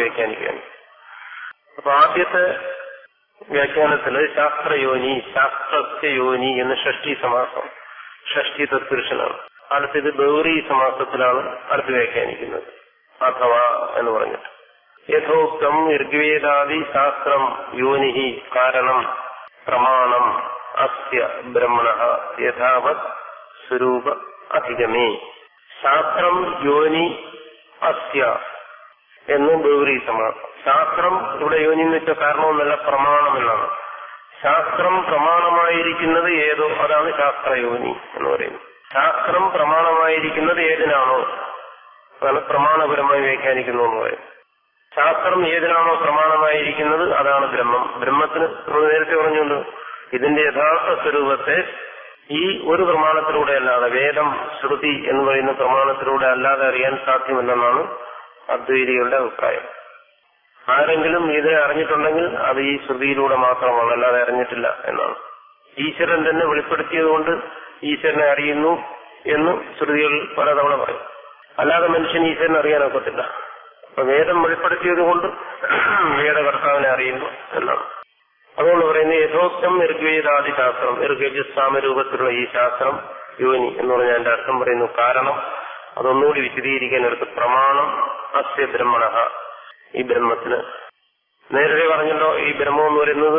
വ്യാഖ്യാനിക്കുകയാണ് അപ്പൊ ആദ്യത്തെ വ്യാഖ്യാനത്തില് ശാസ്ത്രയോനി ശാസ്ത്രസ്യ യോനി എന്ന് ഷഷ്ടി സമാസം ഷഷ്ടി തത്പുരുഷനാണ് അടുത്തത് ഗൗരി സമാസത്തിലാണ് അടുത്ത് വ്യാഖ്യാനിക്കുന്നത് അഥവാ എന്ന് പറഞ്ഞിട്ട് യഥോക്തം ഋഗ്വേദാദി ശാസ്ത്രം യോനി കാരണം പ്രമാണം അസ്യ ബ്രഹ്മണ യഥാവത് സ്വരൂപ അധികമേ ശാസ്ത്രം യോനി അസ്യ എന്ന് ഗൗരി സമാസം ശാസ്ത്രം ഇവിടെ യോനി എന്ന് വെച്ച കാരണമൊന്നല്ല പ്രമാണം എന്നാണ് ശാസ്ത്രം പ്രമാണമായിരിക്കുന്നത് ഏതോ അതാണ് ശാസ്ത്രയോനി എന്ന് പറയുന്നത് ശാസ്ത്രം പ്രമാണമായിരിക്കുന്നത് ഏതിനാണോ അതാണ് പ്രമാണപരമായി വ്യാഖ്യാനിക്കുന്നു എന്ന് പറയും ശാസ്ത്രം ഏതിനാണോ പ്രമാണമായിരിക്കുന്നത് അതാണ് ബ്രഹ്മം ബ്രഹ്മത്തിന് നമ്മൾ നേരത്തെ പറഞ്ഞുകൊണ്ട് ഇതിന്റെ യഥാർത്ഥ സ്വരൂപത്തെ ഈ ഒരു പ്രമാണത്തിലൂടെ അല്ലാതെ വേദം ശ്രുതി എന്ന് പറയുന്ന പ്രമാണത്തിലൂടെ അല്ലാതെ അറിയാൻ സാധ്യമല്ലെന്നാണ് അദ്വൈതികളുടെ അഭിപ്രായം ആരെങ്കിലും ഇത് അറിഞ്ഞിട്ടുണ്ടെങ്കിൽ അത് ഈ ശ്രുതിയിലൂടെ മാത്രമാണ് അല്ലാതെ അറിഞ്ഞിട്ടില്ല എന്നാണ് ഈശ്വരൻ തന്നെ വെളിപ്പെടുത്തിയതുകൊണ്ട് ഈശ്വരനെ അറിയുന്നു എന്ന് ശ്രുതികൾ പലതവണ പറയും അല്ലാതെ മനുഷ്യൻ ഈശ്വരനെ അറിയാനൊക്കത്തില്ല അപ്പൊ വേദം വെളിപ്പെടുത്തിയത് കൊണ്ട് വേദകർത്താവിനെ അറിയുന്നു എന്നാണ് അതുകൊണ്ട് പറയുന്നത് യഥോക്തം ഋഗ്വേദാദി ശാസ്ത്രം ഋഗ്യജസ്വാമ രൂപത്തിലുള്ള ഈ ശാസ്ത്രം യോനി എന്ന് പറഞ്ഞാൽ എന്റെ അർത്ഥം പറയുന്നു കാരണം അതൊന്നുകൂടി വിശദീകരിക്കാൻ എടുത്ത് പ്രമാണം അസ്യ ബ്രഹ്മണ ഈ ബ്രഹ്മത്തിന് നേരത്തെ പറഞ്ഞല്ലോ ഈ ബ്രഹ്മം എന്ന് പറയുന്നത്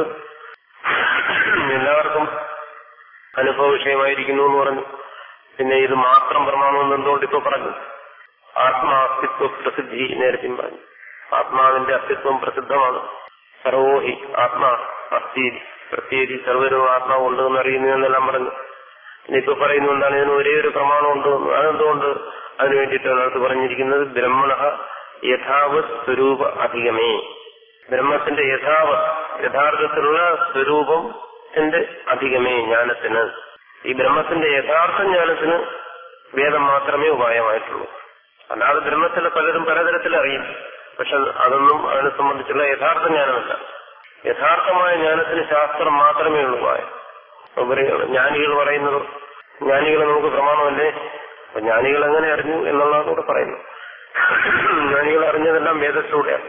എല്ലാവർക്കും അനുഭവ വിഷയമായിരിക്കുന്നു എന്ന് പറഞ്ഞു പിന്നെ ഇത് മാത്രം പ്രമാണം എന്ന് എന്തുകൊണ്ട് ഇപ്പൊ പറഞ്ഞു ആത്മാസ്തിത്വ പ്രസിദ്ധി നേരത്തെ പറഞ്ഞു ആത്മാവിന്റെ അസ്തിത്വം പ്രസിദ്ധമാണ് സർവോഹി ആത്മാ അസ്ഥീതി പ്രത്യേകി സർവരും ആത്മാവ് ഉണ്ട് എന്ന് അറിയുന്നു എന്നെല്ലാം പറഞ്ഞു പിന്നെ ഇപ്പൊ പറയുന്നു എന്താണ് ഇതിന് ഒരേ ഒരു പ്രമാണം ഉണ്ട് എന്ന്. അതെന്തുകൊണ്ട് അതിനു വേണ്ടിയിട്ടാണ് അടുത്ത് പറഞ്ഞിരിക്കുന്നത് ബ്രഹ്മണ യഥാവത് സ്വരൂപ അധികമേ ബ്രഹ്മത്തിന്റെ യഥാവത് യഥാർത്ഥത്തിലുള്ള സ്വരൂപത്തിന്റെ അധികമേ ജ്ഞാനത്തിന് ഈ ബ്രഹ്മത്തിന്റെ യഥാർത്ഥ ജ്ഞാനത്തിന് വേദം മാത്രമേ ഉപായമായിട്ടുള്ളൂ അല്ലാതെ ബ്രഹ്മത്തിലെ പലരും പലതരത്തിൽ അറിയും പക്ഷെ അതൊന്നും അതിനെ സംബന്ധിച്ചുള്ള യഥാർത്ഥ ജ്ഞാനമല്ല യഥാർത്ഥമായ ജ്ഞാനത്തിന് ശാസ്ത്രം മാത്രമേ ഉള്ളൂ ഉപായം അപ്പൊ പറയുകയാണ്, ജ്ഞാനികൾ പറയുന്നത് ജ്ഞാനികൾ നമുക്ക് പ്രമാണമല്ലേ അപ്പൊ ജ്ഞാനികൾ എങ്ങനെ അറിഞ്ഞു എന്നുള്ളതാണ് ഇവിടെ പറയുന്നത് ജ്ഞാനികൾ അറിഞ്ഞതെല്ലാം വേദത്തിലൂടെയാണ്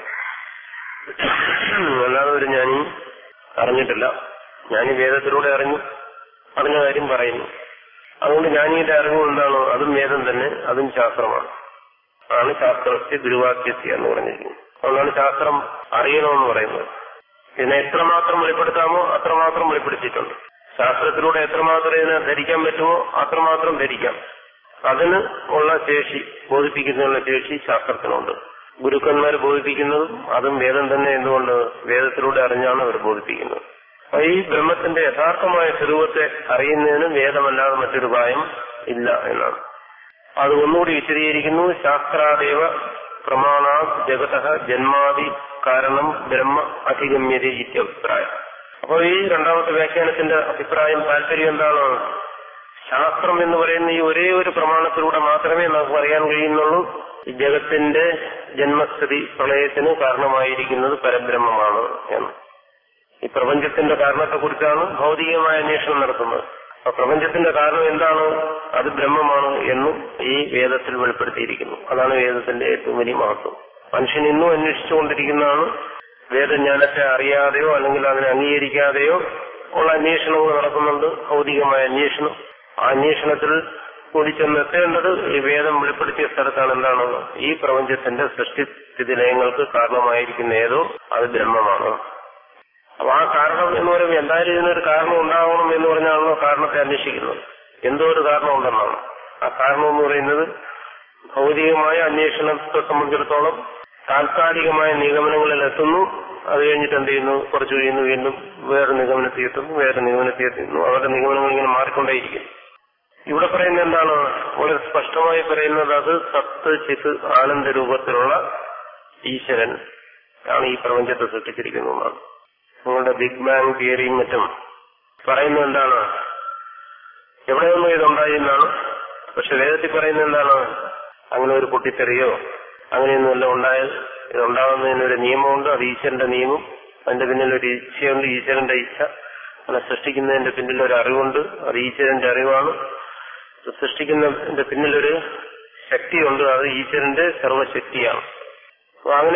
അല്ലാതെ ഒരു ജ്ഞാനി അറിഞ്ഞിട്ടില്ല ജ്ഞാനി വേദത്തിലൂടെ അറിഞ്ഞു അറിഞ്ഞ കാര്യം പറയുന്നു അതുകൊണ്ട് ജ്ഞാനിയുടെ അറിവ് എന്താണോ അതും വേദം തന്നെ അതും ശാസ്ത്രമാണ് ആണ് ശാസ്ത്രത്തെ ഗുരുവാക്യസ്യ എന്ന് പറഞ്ഞിരിക്കുന്നത് അതുകൊണ്ടാണ് ശാസ്ത്രം അറിയണമെന്ന് പറയുന്നത് ഇതിനെ എത്രമാത്രം വെളിപ്പെടുത്താമോ അത്രമാത്രം വെളിപ്പെടുത്തിയിട്ടുണ്ട് ശാസ്ത്രത്തിലൂടെ എത്രമാത്രം ഇതിനെ ധരിക്കാൻ പറ്റുമോ അത്രമാത്രം ധരിക്കാം അതിന് ഉള്ള ശേഷി ബോധിപ്പിക്കുന്നതിനുള്ള ശേഷി ശാസ്ത്രത്തിനുണ്ട് ഗുരുക്കന്മാർ ബോധിപ്പിക്കുന്നതും അതും വേദം തന്നെ എന്തുകൊണ്ട് വേദത്തിലൂടെ അറിഞ്ഞാണ് അവർ ബോധിപ്പിക്കുന്നത് അപ്പൊ ഈ ബ്രഹ്മത്തിന്റെ യഥാർത്ഥമായ സ്വരൂപത്തെ അറിയുന്നതിന് വേദമല്ലാതെ മറ്റൊരു ഉപായം ഇല്ല എന്നാണ് അത് ഒന്നുകൂടി വിശദീകരിക്കുന്നു ശാസ്ത്രാദേവ പ്രമാണ ജഗത ജന്മാദി കാരണം ബ്രഹ്മ അധിഗമ്യത ഇത്യഭിപ്രായം അപ്പോൾ ഈ രണ്ടാമത്തെ വ്യാഖ്യാനത്തിന്റെ അഭിപ്രായം താല്പര്യം എന്താണ് ശാസ്ത്രം എന്ന് പറയുന്ന ഈ ഒരേ ഒരു പ്രമാണത്തിലൂടെ മാത്രമേ നമുക്ക് അറിയാൻ കഴിയുന്നുള്ളൂ ഈ ജഗത്തിന്റെ ജന്മസ്ഥിതി പ്രളയത്തിന് കാരണമായിരിക്കുന്നത് പരബ്രഹ്മമാണ് എന്ന് ഈ പ്രപഞ്ചത്തിന്റെ കാരണത്തെക്കുറിച്ചാണ് ഭൗതികമായ അന്വേഷണം നടത്തുന്നത് അപ്പൊ പ്രപഞ്ചത്തിന്റെ കാരണം എന്താണ് അത് ബ്രഹ്മമാണ് എന്നും ഈ വേദത്തിൽ വെളിപ്പെടുത്തിയിരിക്കുന്നു അതാണ് വേദത്തിന്റെ ഏറ്റവും വലിയ മഹത്വം മനുഷ്യൻ ഇന്നും അന്വേഷിച്ചുകൊണ്ടിരിക്കുന്നതാണ് വേദജ്ഞാനത്തെ അറിയാതെയോ അല്ലെങ്കിൽ അതിനെ അംഗീകരിക്കാതെയോ ഉള്ള അന്വേഷണങ്ങൾ നടക്കുന്നുണ്ട് ഭൗതികമായ അന്വേഷണം ആ അന്വേഷണത്തിൽ കൂടി ചെന്നെത്തേണ്ടത് ഈ വേദം വെളിപ്പെടുത്തിയ സ്ഥലത്താണ് എന്താണ് ഈ പ്രപഞ്ചത്തിന്റെ സൃഷ്ടിസ്ഥിതി ലയങ്ങൾക്ക് കാരണമായിരിക്കുന്ന ഏതോ അത് ബ്രഹ്മമാണ് അപ്പൊ ആ കാരണം എന്ന് പറയുമ്പോൾ എന്തായാലും ഇതിനൊരു കാരണം ഉണ്ടാവണം എന്ന് പറഞ്ഞാണല്ലോ കാരണത്തെ അന്വേഷിക്കുന്നത് എന്തോ ഒരു കാരണം ഉണ്ടെന്നാണ് ആ കാരണം എന്ന് പറയുന്നത് ഭൗതികമായ അന്വേഷണത്തെ സംബന്ധിച്ചിടത്തോളം താൽക്കാലികമായ നിഗമനങ്ങളിൽ എത്തുന്നു അത് കഴിഞ്ഞിട്ട് എന്ത് ചെയ്യുന്നു കുറച്ചു കഴിയുന്നു വീണ്ടും വേറെ നിഗമനത്തിൽ എത്തുന്നു വേറെ നിഗമനത്തിൽ എത്തുന്നു അവരുടെ നിഗമനങ്ങൾ ഇങ്ങനെ മാറിക്കൊണ്ടേയിരിക്കും ഇവിടെ പറയുന്നത് എന്താണ് വളരെ സ്പഷ്ടമായി പറയുന്നത് അത് സത്ത് ചിത്ത് ആനന്ദ രൂപത്തിലുള്ള ഈശ്വരൻ ആണ് ഈ പ്രപഞ്ചത്തെ സൃഷ്ടിച്ചിരിക്കുന്നതാണ് നിങ്ങളുടെ ബിഗ് ബാങ് തിയറിയും മറ്റും പറയുന്നത് എന്താണ് എവിടെ നിന്നും ഇതുണ്ടായി എന്നാണ് പക്ഷെ വേദത്തിൽ പറയുന്നത് എന്താണ് അങ്ങനെ ഒരു പൊട്ടിത്തെറിയോ അങ്ങനെയൊന്നും എല്ലാം ഉണ്ടായാൽ ഇതുണ്ടാകുന്നതിന് ഒരു നിയമമുണ്ട് അത് ഈശ്വരന്റെ നിയമം അതിന്റെ പിന്നിൽ ഒരു ഇച്ഛയുണ്ട് ഈശ്വരന്റെ ഇച്ഛ അങ്ങനെ സൃഷ്ടിക്കുന്നതിന്റെ പിന്നിൽ ഒരു അറിവുണ്ട് അത് ഈശ്വരന്റെ അറിവാണ് സൃഷ്ടിക്കുന്നതിന്റെ പിന്നിലൊരു ശക്തിയുണ്ട് അത് ഈശ്വരന്റെ സർവശക്തിയാണ് അപ്പൊ അങ്ങനെ